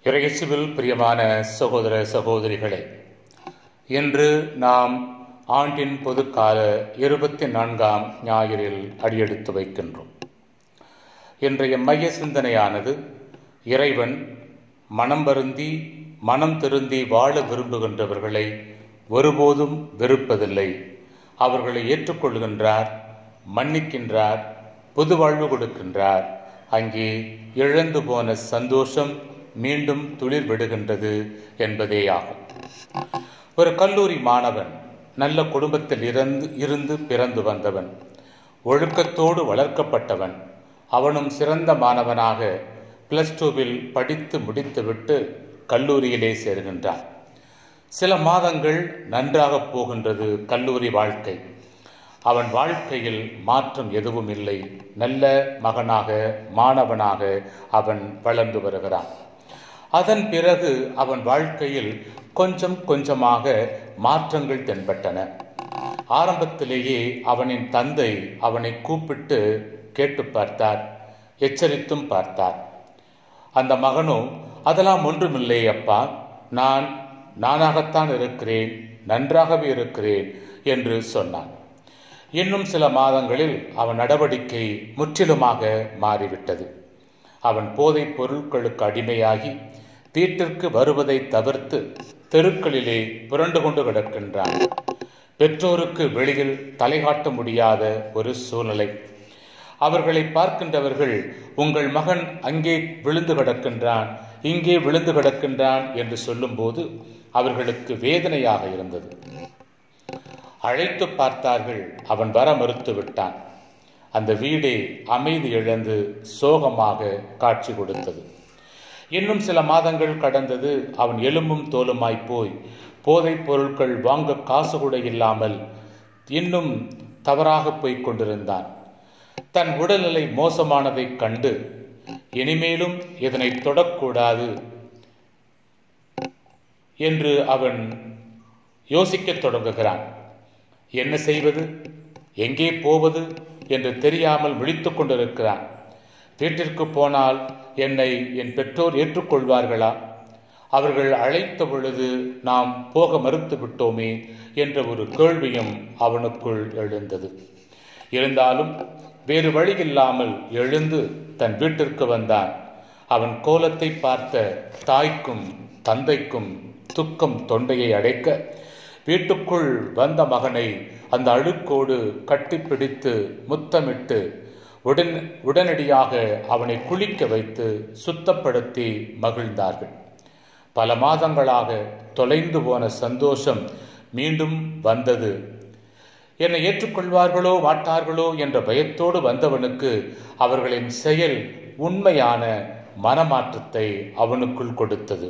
இறையேசுவில் பிரியமான சகோதர சகோதரிகளே இன்று நாம் ஆண்டின் பொதுக்கால இருபத்தி நான்காம் ஞாயிறில் அடியெடுத்து வைக்கின்றோம் இன்றைய மைய சிந்தனையானது இறைவன் மனம் வருந்தி மனம் திருந்தி வாழ விரும்புகின்றவர்களை ஒருபோதும் வெறுப்பதில்லை அவர்களை ஏற்றுக்கொள்கின்றார் மன்னிக்கின்றார் புது வாழ்வு கொடுக்கின்றார் அங்கே இழந்து போன சந்தோஷம் மீண்டும் துளிர் விடுகின்றது என்பதேயாகும் ஒரு கல்லூரி மாணவன் நல்ல குடும்பத்தில் இருந்து இருந்து பிறந்து வந்தவன் ஒழுக்கத்தோடு வளர்க்கப்பட்டவன் அவனும் சிறந்த மாணவனாக பிளஸ் டூவில் படித்து முடித்துவிட்டு கல்லூரியிலே சேர்கின்றான் சில மாதங்கள் நன்றாக போகின்றது கல்லூரி வாழ்க்கை அவன் வாழ்க்கையில் மாற்றம் எதுவும் இல்லை நல்ல மகனாக மாணவனாக அவன் வளர்ந்து வருகிறான் அதன் பிறகு அவன் வாழ்க்கையில் கொஞ்சம் கொஞ்சமாக மாற்றங்கள் தென்பட்டன ஆரம்பத்திலேயே அவனின் தந்தை அவனை கூப்பிட்டு கேட்டு பார்த்தார் எச்சரித்தும் பார்த்தார் அந்த மகனோ அதெல்லாம் ஒன்றுமில்லை அப்பா நான் நானாகத்தான் இருக்கிறேன் நன்றாகவே இருக்கிறேன் என்று சொன்னான் இன்னும் சில மாதங்களில் அவன் நடவடிக்கை முற்றிலுமாக மாறிவிட்டது அவன் போதைப் பொருட்களுக்கு அடிமையாகி வீட்டிற்கு வருவதை தவிர்த்து தெருக்களிலே புரண்டு கொண்டு கிடக்கின்றான் பெற்றோருக்கு வெளியில் தலைகாட்ட முடியாத ஒரு சூழ்நிலை அவர்களை பார்க்கின்றவர்கள் உங்கள் மகன் அங்கே விழுந்து கிடக்கின்றான் இங்கே விழுந்து கிடக்கின்றான் என்று சொல்லும்போது அவர்களுக்கு வேதனையாக இருந்தது அழைத்து பார்த்தார்கள் அவன் வர மறுத்து விட்டான் அந்த வீடே அமைதி இழந்து சோகமாக காட்சி கொடுத்தது இன்னும் சில மாதங்கள் கடந்தது அவன் எலும்பும் தோலுமாய் போய் போதைப் பொருட்கள் வாங்க காசு கூட இல்லாமல் இன்னும் தவறாக போய்க் கொண்டிருந்தான் தன் உடல்நிலை மோசமானதைக் கண்டு இனிமேலும் இதனை தொடக்கூடாது என்று அவன் யோசிக்கத் தொடங்குகிறான் என்ன செய்வது எங்கே போவது என்று தெரியாமல் விழித்துக் கொண்டிருக்கிறான் வீட்டிற்கு போனால் என்னை என் பெற்றோர் ஏற்றுக்கொள்வார்களா அவர்கள் அழைத்த பொழுது நாம் போக மறுத்து விட்டோமே என்ற ஒரு கேள்வியும் அவனுக்குள் எழுந்தது இருந்தாலும் வேறு வழியில்லாமல் எழுந்து தன் வீட்டிற்கு வந்தான் அவன் கோலத்தை பார்த்த தாய்க்கும் தந்தைக்கும் துக்கம் தொண்டையை அடைக்க வீட்டுக்குள் வந்த மகனை அந்த அழுக்கோடு கட்டிப்பிடித்து முத்தமிட்டு உடன் உடனடியாக அவனை குளிக்க வைத்து சுத்தப்படுத்தி மகிழ்ந்தார்கள் பல மாதங்களாக தொலைந்து போன சந்தோஷம் மீண்டும் வந்தது என்னை ஏற்றுக்கொள்வார்களோ மாட்டார்களோ என்ற பயத்தோடு வந்தவனுக்கு அவர்களின் செயல் உண்மையான மனமாற்றத்தை அவனுக்குள் கொடுத்தது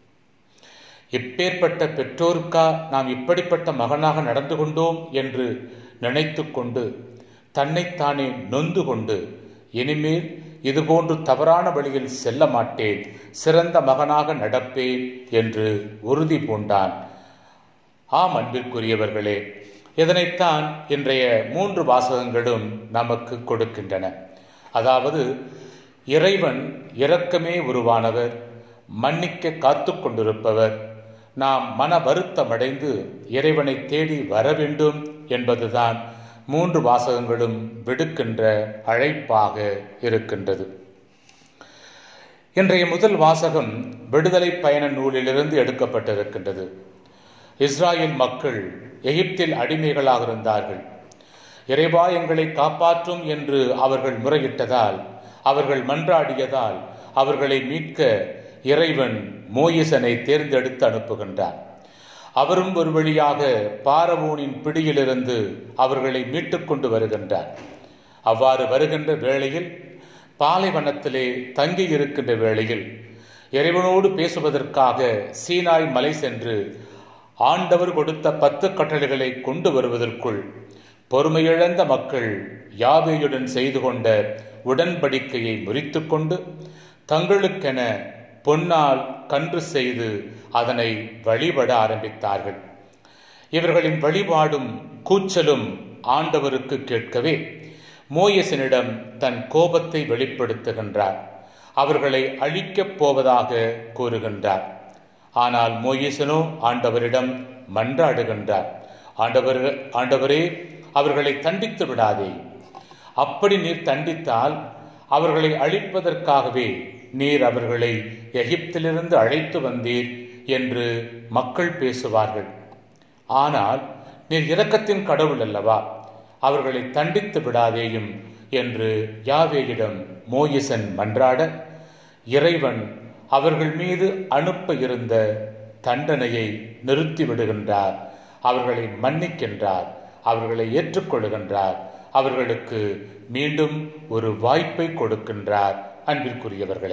இப்பேற்பட்ட பெற்றோருக்கா நாம் இப்படிப்பட்ட மகனாக நடந்து கொண்டோம் என்று நினைத்து கொண்டு தன்னைத்தானே நொந்து கொண்டு இனிமேல் இதுபோன்று தவறான வழியில் செல்ல மாட்டேன் சிறந்த மகனாக நடப்பேன் என்று உறுதி பூண்டான் ஆம் அன்பிற்குரியவர்களே இதனைத்தான் இன்றைய மூன்று வாசகங்களும் நமக்கு கொடுக்கின்றன அதாவது இறைவன் இரக்கமே உருவானவர் மன்னிக்க காத்து கொண்டிருப்பவர் நாம் மன வருத்தமடைந்து இறைவனை தேடி வர வேண்டும் என்பதுதான் மூன்று வாசகங்களும் விடுக்கின்ற அழைப்பாக இருக்கின்றது இன்றைய முதல் வாசகம் விடுதலை பயண நூலிலிருந்து எடுக்கப்பட்டிருக்கின்றது இஸ்ராயல் மக்கள் எகிப்தில் அடிமைகளாக இருந்தார்கள் இறைவா எங்களை காப்பாற்றும் என்று அவர்கள் முறையிட்டதால் அவர்கள் மன்றாடியதால் அவர்களை மீட்க இறைவன் மோயிசனை தேர்ந்தெடுத்து அனுப்புகின்றார் அவரும் ஒரு வழியாக பாரவோனின் பிடியிலிருந்து அவர்களை மீட்டுக் கொண்டு வருகின்றார் அவ்வாறு வருகின்ற வேளையில் பாலைவனத்திலே தங்கி இருக்கின்ற வேளையில் இறைவனோடு பேசுவதற்காக சீனாய் மலை சென்று ஆண்டவர் கொடுத்த பத்து கட்டளைகளை கொண்டு வருவதற்குள் பொறுமையிழந்த மக்கள் யாவேயுடன் செய்து கொண்ட உடன்படிக்கையை முறித்து கொண்டு தங்களுக்கென பொன்னால் கன்று செய்து அதனை வழிபட ஆரம்பித்தார்கள் இவர்களின் வழிபாடும் கூச்சலும் ஆண்டவருக்கு கேட்கவே மோயசனிடம் தன் கோபத்தை வெளிப்படுத்துகின்றார் அவர்களை அழிக்கப் போவதாக கூறுகின்றார் ஆனால் மோயிசனோ ஆண்டவரிடம் மன்றாடுகின்றார் ஆண்டவர் ஆண்டவரே அவர்களை தண்டித்து விடாதே அப்படி நீர் தண்டித்தால் அவர்களை அழிப்பதற்காகவே நீர் அவர்களை எகிப்திலிருந்து அழைத்து வந்தீர் என்று மக்கள் பேசுவார்கள் ஆனால் நீர் இரக்கத்தின் கடவுள் அல்லவா அவர்களை தண்டித்து விடாதேயும் என்று யாவேயிடம் மோயிசன் மன்றாட இறைவன் அவர்கள் மீது அனுப்ப இருந்த தண்டனையை நிறுத்தி விடுகின்றார் அவர்களை மன்னிக்கின்றார் அவர்களை ஏற்றுக்கொள்கின்றார் அவர்களுக்கு மீண்டும் ஒரு வாய்ப்பை கொடுக்கின்றார் அன்பிற்குரியவர்களே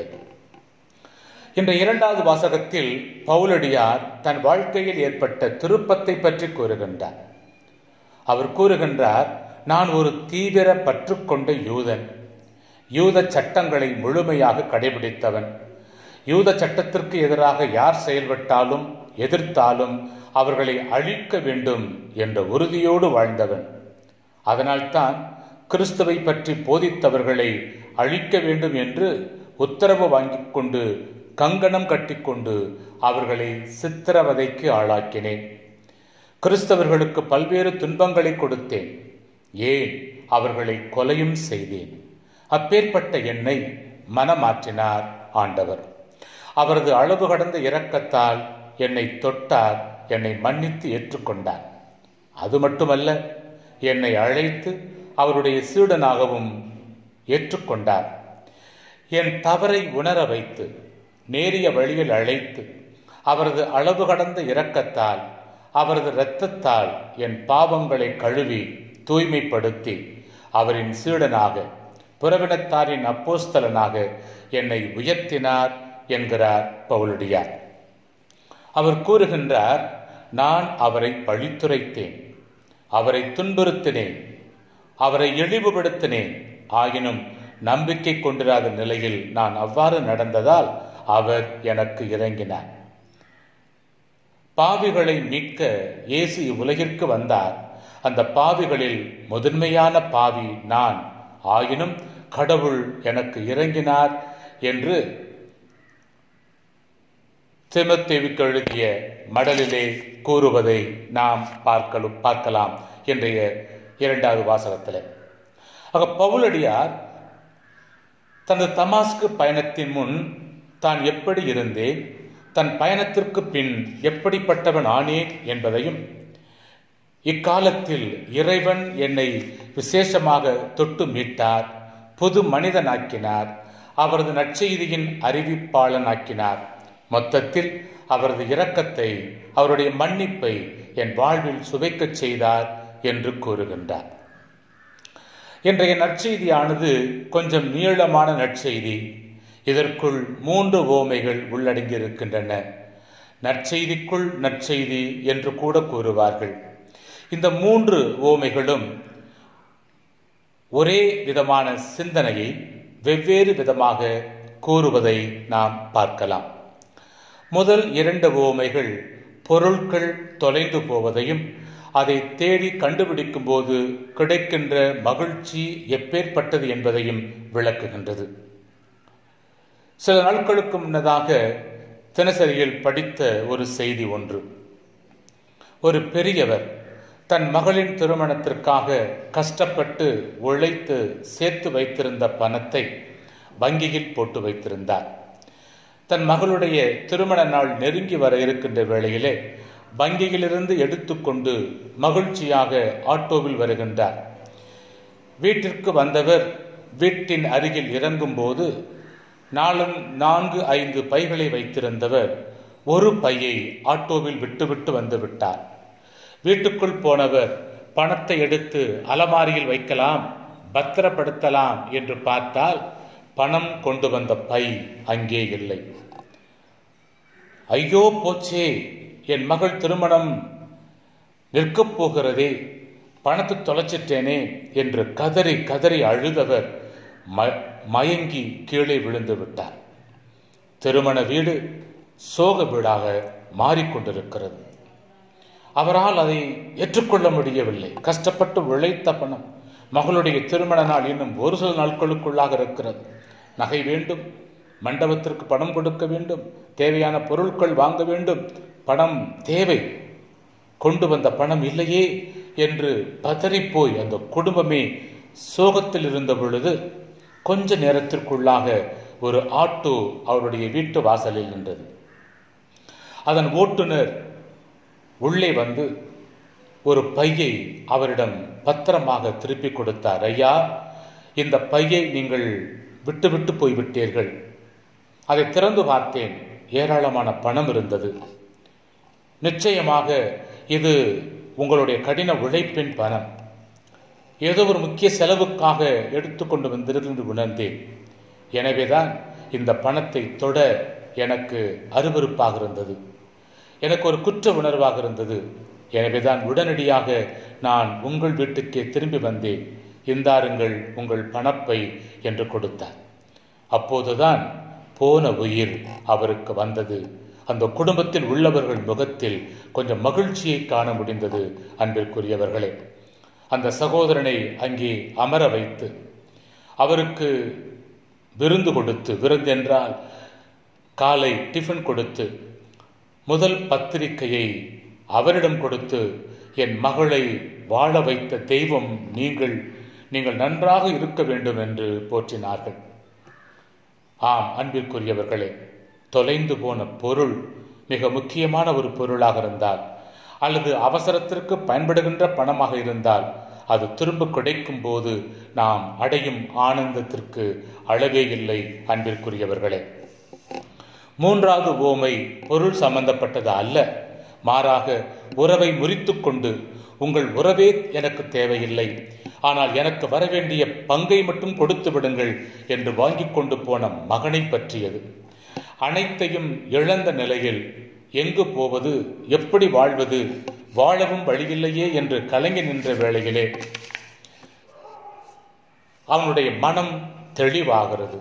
இந்த இரண்டாவது வாசகத்தில் பவுலடியார் தன் வாழ்க்கையில் ஏற்பட்ட திருப்பத்தை பற்றி கூறுகின்றார் அவர் கூறுகின்றார் நான் ஒரு தீவிர பற்றுக்கொண்ட யூதன் யூத சட்டங்களை முழுமையாக கடைபிடித்தவன் யூத சட்டத்திற்கு எதிராக யார் செயல்பட்டாலும் எதிர்த்தாலும் அவர்களை அழிக்க வேண்டும் என்ற உறுதியோடு வாழ்ந்தவன் அதனால்தான் கிறிஸ்துவை பற்றி போதித்தவர்களை அழிக்க வேண்டும் என்று உத்தரவு வாங்கிக் கொண்டு கங்கணம் கட்டிக்கொண்டு அவர்களை சித்திரவதைக்கு ஆளாக்கினேன் கிறிஸ்தவர்களுக்கு பல்வேறு துன்பங்களை கொடுத்தேன் ஏன் அவர்களை கொலையும் செய்தேன் அப்பேற்பட்ட என்னை மனமாற்றினார் ஆண்டவர் அவரது அளவு கடந்த இரக்கத்தால் என்னை தொட்டார் என்னை மன்னித்து ஏற்றுக்கொண்டார் அது மட்டுமல்ல என்னை அழைத்து அவருடைய சீடனாகவும் ஏற்றுக்கொண்டார் என் தவறை உணர வைத்து நேரிய வழியில் அழைத்து அவரது அளவு கடந்த இரக்கத்தால் அவரது இரத்தத்தால் என் பாவங்களை கழுவி தூய்மைப்படுத்தி அவரின் சீடனாக புறவினத்தாரின் அப்போஸ்தலனாக என்னை உயர்த்தினார் என்கிறார் பவுலடியார் அவர் கூறுகின்றார் நான் அவரை பழித்துரைத்தேன் அவரை துன்புறுத்தினேன் அவரை இழிவுபடுத்தினேன் ஆயினும் நம்பிக்கை கொண்டிராத நிலையில் நான் அவ்வாறு நடந்ததால் அவர் எனக்கு இறங்கினார் பாவிகளை மீட்க இயேசு இவ்வுலகிற்கு வந்தார் அந்த பாவிகளில் முதன்மையான பாவி நான் ஆயினும் கடவுள் எனக்கு இறங்கினார் என்று திமத்தேவுக்கு எழுதிய மடலிலே கூறுவதை நாம் பார்க்கலும் பார்க்கலாம் இன்றைய இரண்டாவது வாசகத்தில் ஆக பவுலடியார் தனது தமாஸ்கு பயணத்தின் முன் தான் எப்படி இருந்தேன் தன் பயணத்திற்கு பின் எப்படிப்பட்டவன் ஆனேன் என்பதையும் இக்காலத்தில் இறைவன் என்னை விசேஷமாக தொட்டு மீட்டார் புது மனிதனாக்கினார் அவரது நற்செய்தியின் அறிவிப்பாளனாக்கினார் மொத்தத்தில் அவரது இரக்கத்தை அவருடைய மன்னிப்பை என் வாழ்வில் சுவைக்கச் செய்தார் என்று கூறுகின்றார் இன்றைய நற்செய்தியானது கொஞ்சம் நீளமான நற்செய்தி இதற்குள் மூன்று ஓமைகள் உள்ளடங்கி இருக்கின்றன நற்செய்திக்குள் நற்செய்தி என்று கூட கூறுவார்கள் இந்த மூன்று ஓமைகளும் ஒரே விதமான சிந்தனையை வெவ்வேறு விதமாக கூறுவதை நாம் பார்க்கலாம் முதல் இரண்டு ஓமைகள் பொருட்கள் தொலைந்து போவதையும் அதை தேடி கண்டுபிடிக்கும் போது கிடைக்கின்ற மகிழ்ச்சி எப்பேற்பட்டது என்பதையும் விளக்குகின்றது சில நாட்களுக்கு முன்னதாக தினசரியில் படித்த ஒரு செய்தி ஒன்று ஒரு பெரியவர் தன் மகளின் திருமணத்திற்காக கஷ்டப்பட்டு உழைத்து சேர்த்து வைத்திருந்த பணத்தை வங்கியில் போட்டு வைத்திருந்தார் தன் மகளுடைய திருமண நாள் நெருங்கி வர இருக்கின்ற வேளையிலே வங்கியிலிருந்து எடுத்துக்கொண்டு மகிழ்ச்சியாக ஆட்டோவில் வருகின்றார் வீட்டிற்கு வந்தவர் வீட்டின் அருகில் இறங்கும்போது நாளும் நான்கு ஐந்து பைகளை வைத்திருந்தவர் ஒரு பையை ஆட்டோவில் விட்டுவிட்டு வந்து விட்டார் வீட்டுக்குள் போனவர் பணத்தை எடுத்து அலமாரியில் வைக்கலாம் பத்திரப்படுத்தலாம் என்று பார்த்தால் பணம் கொண்டு வந்த பை அங்கே இல்லை ஐயோ போச்சே என் மகள் திருமணம் நிற்கப் போகிறதே பணத்தை தொலைச்சிட்டேனே என்று கதறி கதறி அழுதவர் ம மயங்கி கீழே விழுந்து விட்டார் திருமண வீடு சோக வீடாக மாறிக்கொண்டிருக்கிறது அவரால் அதை ஏற்றுக்கொள்ள முடியவில்லை கஷ்டப்பட்டு உழைத்த பணம் மகளுடைய திருமண நாள் இன்னும் ஒரு சில நாட்களுக்குள்ளாக இருக்கிறது நகை வேண்டும் மண்டபத்திற்கு பணம் கொடுக்க வேண்டும் தேவையான பொருட்கள் வாங்க வேண்டும் பணம் தேவை கொண்டு வந்த பணம் இல்லையே என்று பதறிப்போய் அந்த குடும்பமே சோகத்தில் இருந்த பொழுது கொஞ்ச நேரத்திற்குள்ளாக ஒரு ஆட்டோ அவருடைய வீட்டு வாசலில் நின்றது அதன் ஓட்டுநர் உள்ளே வந்து ஒரு பையை அவரிடம் பத்திரமாக திருப்பி கொடுத்தார் ஐயா இந்த பையை நீங்கள் விட்டுவிட்டு போய்விட்டீர்கள் அதை திறந்து பார்த்தேன் ஏராளமான பணம் இருந்தது நிச்சயமாக இது உங்களுடைய கடின உழைப்பின் பணம் ஏதோ ஒரு முக்கிய செலவுக்காக எடுத்துக்கொண்டு வந்திருந்து உணர்ந்தேன் எனவேதான் இந்த பணத்தை தொட எனக்கு அருவருப்பாக இருந்தது எனக்கு ஒரு குற்ற உணர்வாக இருந்தது எனவேதான் உடனடியாக நான் உங்கள் வீட்டுக்கே திரும்பி வந்தேன் இந்தாருங்கள் உங்கள் பணப்பை என்று கொடுத்தார் அப்போதுதான் போன உயிர் அவருக்கு வந்தது அந்த குடும்பத்தில் உள்ளவர்கள் முகத்தில் கொஞ்சம் மகிழ்ச்சியை காண முடிந்தது அன்பிற்குரியவர்களே அந்த சகோதரனை அங்கே அமர வைத்து அவருக்கு விருந்து கொடுத்து விருந்து என்றால் காலை டிஃபன் கொடுத்து முதல் பத்திரிகையை அவரிடம் கொடுத்து என் மகளை வாழ வைத்த தெய்வம் நீங்கள் நீங்கள் நன்றாக இருக்க வேண்டும் என்று போற்றினார்கள் ஆம் அன்பிற்குரியவர்களே தொலைந்து போன பொருள் மிக முக்கியமான ஒரு பொருளாக இருந்தால் அல்லது அவசரத்திற்கு பயன்படுகின்ற பணமாக இருந்தால் அது திரும்ப கிடைக்கும் போது நாம் அடையும் ஆனந்தத்திற்கு அளவே இல்லை அன்பிற்குரியவர்களே மூன்றாவது ஓமை பொருள் சம்பந்தப்பட்டது அல்ல மாறாக உறவை முறித்து கொண்டு உங்கள் உறவே எனக்கு தேவையில்லை ஆனால் எனக்கு வரவேண்டிய பங்கை மட்டும் கொடுத்து விடுங்கள் என்று வாங்கி கொண்டு போன மகனை பற்றியது அனைத்தையும் இழந்த நிலையில் எங்கு போவது எப்படி வாழ்வது வாழவும் வழியில்லையே என்று கலங்கி நின்ற வேளையிலே அவனுடைய மனம் தெளிவாகிறது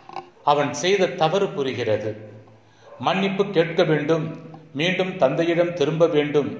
அவன் செய்த தவறு புரிகிறது மன்னிப்பு கேட்க வேண்டும் மீண்டும் தந்தையிடம் திரும்ப வேண்டும்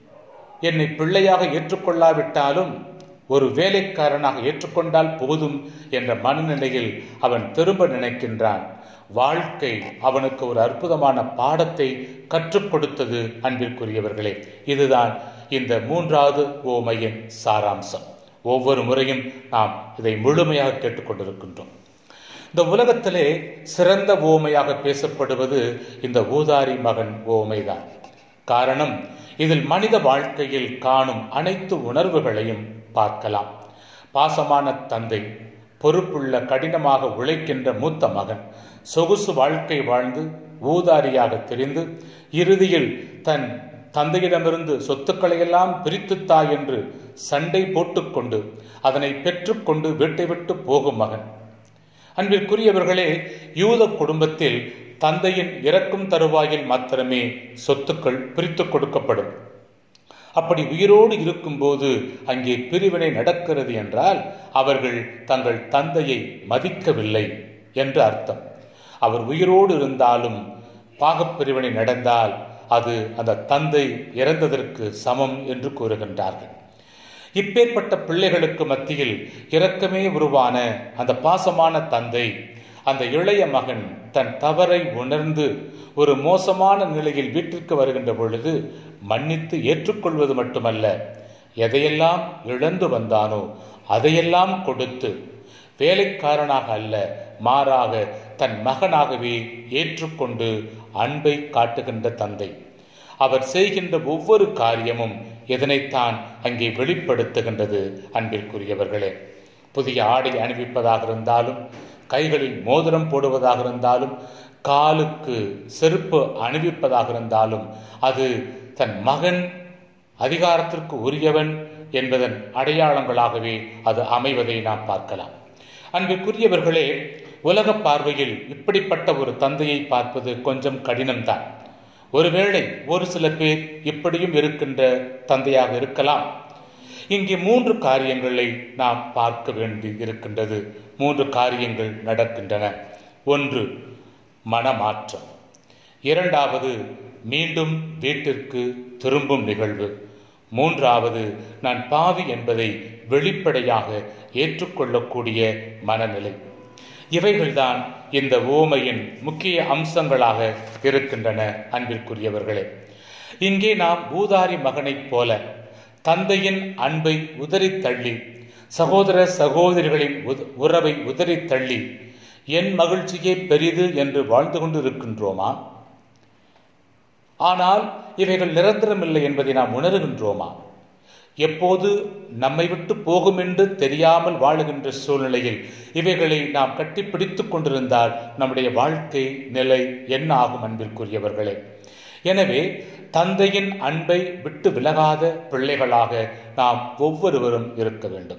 என்னை பிள்ளையாக ஏற்றுக்கொள்ளாவிட்டாலும் ஒரு வேலைக்காரனாக ஏற்றுக்கொண்டால் போதும் என்ற மனநிலையில் அவன் திரும்ப நினைக்கின்றான் வாழ்க்கை அவனுக்கு ஒரு அற்புதமான பாடத்தை கற்றுக் கொடுத்தது அன்பிற்குரியவர்களே இதுதான் இந்த மூன்றாவது ஓமையின் சாராம்சம் ஒவ்வொரு முறையும் நாம் இதை முழுமையாக கேட்டுக்கொண்டிருக்கின்றோம் இந்த உலகத்திலே சிறந்த ஓமையாக பேசப்படுவது இந்த ஊதாரி மகன் ஓமைதான் காரணம் இதில் மனித வாழ்க்கையில் காணும் அனைத்து உணர்வுகளையும் பார்க்கலாம் பாசமான தந்தை பொறுப்புள்ள கடினமாக உழைக்கின்ற மூத்த மகன் சொகுசு வாழ்க்கை வாழ்ந்து ஊதாரியாக தெரிந்து இறுதியில் தன் தந்தையிடமிருந்து சொத்துக்களையெல்லாம் பிரித்துத்தா என்று சண்டை போட்டுக்கொண்டு அதனை பெற்றுக்கொண்டு வீட்டை விட்டு போகும் மகன் அன்பிற்குரியவர்களே யூத குடும்பத்தில் தந்தையின் இறக்கும் தருவாயில் மாத்திரமே சொத்துக்கள் பிரித்து கொடுக்கப்படும் அப்படி உயிரோடு இருக்கும்போது அங்கே பிரிவினை நடக்கிறது என்றால் அவர்கள் தங்கள் தந்தையை மதிக்கவில்லை என்று அர்த்தம் அவர் உயிரோடு இருந்தாலும் பாகப்பிரிவினை நடந்தால் அது அந்த தந்தை இறந்ததற்கு சமம் என்று கூறுகின்றார்கள் இப்பேற்பட்ட பிள்ளைகளுக்கு மத்தியில் இரக்கமே உருவான அந்த பாசமான தந்தை அந்த இளைய மகன் தன் தவறை உணர்ந்து ஒரு மோசமான நிலையில் வீட்டிற்கு வருகின்ற பொழுது மன்னித்து ஏற்றுக்கொள்வது மட்டுமல்ல எதையெல்லாம் இழந்து வந்தானோ அதையெல்லாம் கொடுத்து வேலைக்காரனாக அல்ல மாறாக தன் மகனாகவே ஏற்றுக்கொண்டு அன்பை காட்டுகின்ற தந்தை அவர் செய்கின்ற ஒவ்வொரு காரியமும் இதனைத்தான் அங்கே வெளிப்படுத்துகின்றது அன்பிற்குரியவர்களே புதிய ஆடை அணிவிப்பதாக இருந்தாலும் கைகளில் மோதிரம் போடுவதாக இருந்தாலும் காலுக்கு செருப்பு அணிவிப்பதாக இருந்தாலும் அது தன் மகன் அதிகாரத்திற்கு உரியவன் என்பதன் அடையாளங்களாகவே அது அமைவதை நாம் பார்க்கலாம் அன்பிற்குரியவர்களே உலக பார்வையில் இப்படிப்பட்ட ஒரு தந்தையை பார்ப்பது கொஞ்சம் கடினம்தான் ஒருவேளை ஒரு சில பேர் இப்படியும் இருக்கின்ற தந்தையாக இருக்கலாம் இங்கே மூன்று காரியங்களை நாம் பார்க்க வேண்டி இருக்கின்றது மூன்று காரியங்கள் நடக்கின்றன ஒன்று மனமாற்றம் இரண்டாவது மீண்டும் வீட்டிற்கு திரும்பும் நிகழ்வு மூன்றாவது நான் பாவி என்பதை வெளிப்படையாக ஏற்றுக்கொள்ளக்கூடிய மனநிலை இவைகள்தான் இந்த ஓமையின் முக்கிய அம்சங்களாக இருக்கின்றன அன்பிற்குரியவர்களே இங்கே நாம் பூதாரி மகனைப் போல தந்தையின் அன்பை உதறி தள்ளி சகோதர சகோதரிகளின் உறவை உதறி தள்ளி என் மகிழ்ச்சியே பெரிது என்று வாழ்ந்து கொண்டு இருக்கின்றோமா ஆனால் இவைகள் நிரந்தரமில்லை என்பதை நாம் உணர்கின்றோமா எப்போது நம்மை விட்டு போகும் என்று தெரியாமல் வாழுகின்ற சூழ்நிலையில் இவைகளை நாம் கட்டிப்பிடித்துக் கொண்டிருந்தால் நம்முடைய வாழ்க்கை நிலை என்ன ஆகும் அன்பிற்குரியவர்களே எனவே தந்தையின் அன்பை விட்டு விலகாத பிள்ளைகளாக நாம் ஒவ்வொருவரும் இருக்க வேண்டும்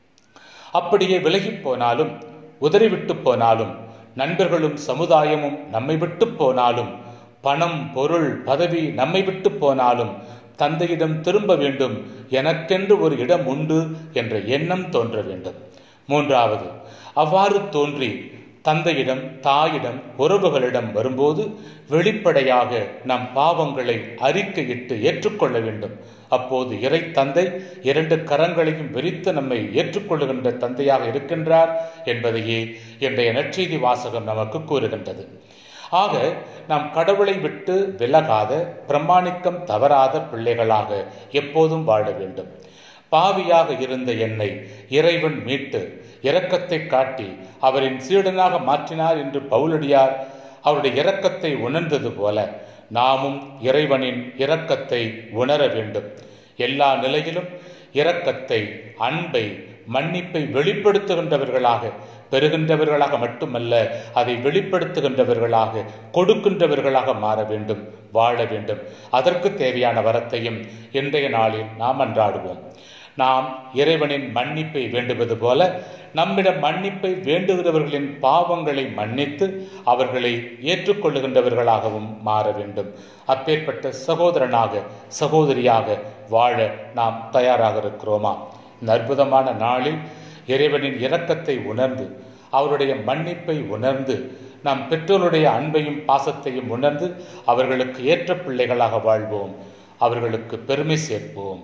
அப்படியே விலகி போனாலும் உதறிவிட்டு போனாலும் நண்பர்களும் சமுதாயமும் நம்மை விட்டு போனாலும் பணம் பொருள் பதவி நம்மை விட்டு போனாலும் தந்தையிடம் திரும்ப வேண்டும் எனக்கென்று ஒரு இடம் உண்டு என்ற எண்ணம் தோன்ற வேண்டும் மூன்றாவது அவ்வாறு தோன்றி தந்தையிடம் தாயிடம் உறவுகளிடம் வரும்போது வெளிப்படையாக நம் பாவங்களை அறிக்கையிட்டு ஏற்றுக்கொள்ள வேண்டும் அப்போது இறை தந்தை இரண்டு கரங்களையும் விரித்து நம்மை ஏற்றுக்கொள்ளுகின்ற தந்தையாக இருக்கின்றார் என்பதையே இன்றைய நற்செய்தி வாசகம் நமக்கு கூறுகின்றது ஆக நாம் கடவுளை விட்டு விலகாத பிரமாணிக்கம் தவறாத பிள்ளைகளாக எப்போதும் வாழ வேண்டும் பாவியாக இருந்த என்னை இறைவன் மீட்டு இரக்கத்தை காட்டி அவரின் சீடனாக மாற்றினார் என்று பவுலடியார் அவருடைய இரக்கத்தை உணர்ந்தது போல நாமும் இறைவனின் இரக்கத்தை உணர வேண்டும் எல்லா நிலையிலும் இரக்கத்தை அன்பை மன்னிப்பை வெளிப்படுத்துகின்றவர்களாக பெறுகின்றவர்களாக மட்டுமல்ல அதை வெளிப்படுத்துகின்றவர்களாக கொடுக்கின்றவர்களாக மாற வேண்டும் வாழ வேண்டும் அதற்கு தேவையான வரத்தையும் இன்றைய நாளில் நாம் அன்றாடுவோம் நாம் இறைவனின் மன்னிப்பை வேண்டுவது போல நம்மிடம் மன்னிப்பை வேண்டுகிறவர்களின் பாவங்களை மன்னித்து அவர்களை ஏற்றுக்கொள்ளுகின்றவர்களாகவும் மாற வேண்டும் அப்பேற்பட்ட சகோதரனாக சகோதரியாக வாழ நாம் தயாராக இருக்கிறோமா இந்த அற்புதமான நாளில் இறைவனின் இரக்கத்தை உணர்ந்து அவருடைய மன்னிப்பை உணர்ந்து நாம் பெற்றோருடைய அன்பையும் பாசத்தையும் உணர்ந்து அவர்களுக்கு ஏற்ற பிள்ளைகளாக வாழ்வோம் அவர்களுக்கு பெருமை சேர்ப்போம்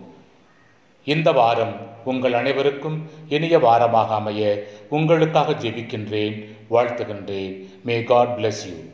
இந்த வாரம் உங்கள் அனைவருக்கும் இனிய வாரமாக அமைய உங்களுக்காக ஜெபிக்கின்றேன் வாழ்த்துகின்றேன் மே காட் பிளஸ் யூ